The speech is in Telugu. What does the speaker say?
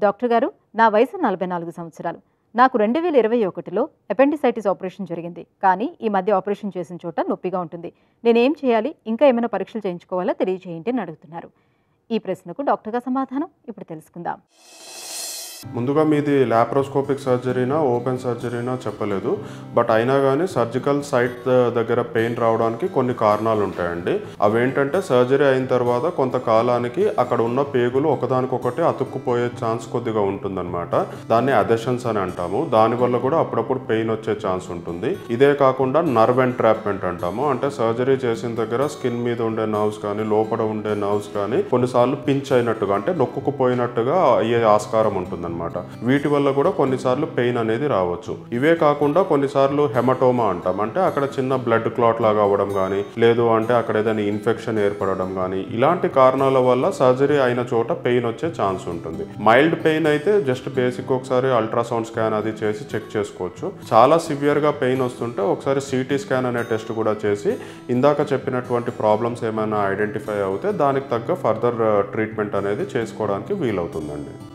డాక్టర్ గారు నా వయసు నలభై నాలుగు సంవత్సరాలు నాకు రెండు వేల ఇరవై ఒకటిలో అపెండిసైటిస్ ఆపరేషన్ జరిగింది కానీ ఈ మధ్య ఆపరేషన్ చేసిన చోట నొప్పిగా ఉంటుంది నేనేం చేయాలి ఇంకా ఏమైనా పరీక్షలు చేయించుకోవాలా తెలియజేయండి అని అడుగుతున్నారు ఈ ప్రశ్నకు డాక్టర్గా సమాధానం ఇప్పుడు తెలుసుకుందాం ముందుగా మీది ల్యాప్రోస్కోపిక్ సర్జరీనా ఓపెన్ సర్జరీనా చెప్పలేదు బట్ అయినా కానీ సర్జికల్ సైట్ ద- దగ్గర పెయిన్ రావడానికి కొన్ని కారణాలు ఉంటాయండి అవేంటంటే సర్జరీ అయిన తర్వాత కొంతకాలానికి అక్కడ ఉన్న పేగులు ఒకదానికొకటి అతుక్కుపోయే ఛాన్స్ కొద్దిగా ఉంటుందన్నమాట దాన్ని అదెషన్స్ అని అంటాము దానివల్ల కూడా అప్పుడప్పుడు పెయిన్ వచ్చే ఛాన్స్ ఉంటుంది ఇదే కాకుండా నర్వ్ ఎంట్రాప్మెంట్ అంటాము అంటే సర్జరీ చేసిన దగ్గర స్కిన్ మీద ఉండే నర్వ్స్ కానీ లోపల ఉండే నర్వ్స్ కానీ కొన్నిసార్లు పించ్ అయినట్టుగా అంటే నొక్కుకుపోయినట్టుగా అయ్యే ఆస్కారం ఉంటుందన్నమాట వీటి వల్ల కూడా కొన్నిసార్లు పెయిన్ అనేది రావచ్చు ఇవే కాకుండా కొన్నిసార్లు హెమటోమా అంటాం అంటే అక్కడ చిన్న బ్లడ్ క్లాట్ లాగా అవ్వడం కానీ లేదు అంటే అక్కడ ఏదైనా ఇన్ఫెక్షన్ ఏర్పడడం కానీ ఇలాంటి కారణాల వల్ల సర్జరీ అయిన చోట పెయిన్ వచ్చే ఛాన్స్ ఉంటుంది మైల్డ్ పెయిన్ అయితే జస్ట్ బేసిక్ ఒకసారి అల్ట్రాసౌండ్ స్కాన్ అది చేసి చెక్ చేసుకోవచ్చు చాలా సివియర్ గా పెయిన్ వస్తుంటే ఒకసారి సిటీ స్కాన్ అనే టెస్ట్ కూడా చేసి ఇందాక చెప్పినటువంటి ప్రాబ్లమ్స్ ఏమైనా ఐడెంటిఫై అవుతే దానికి తగ్గ ఫర్దర్ ట్రీట్మెంట్ అనేది చేసుకోవడానికి వీలవుతుందండి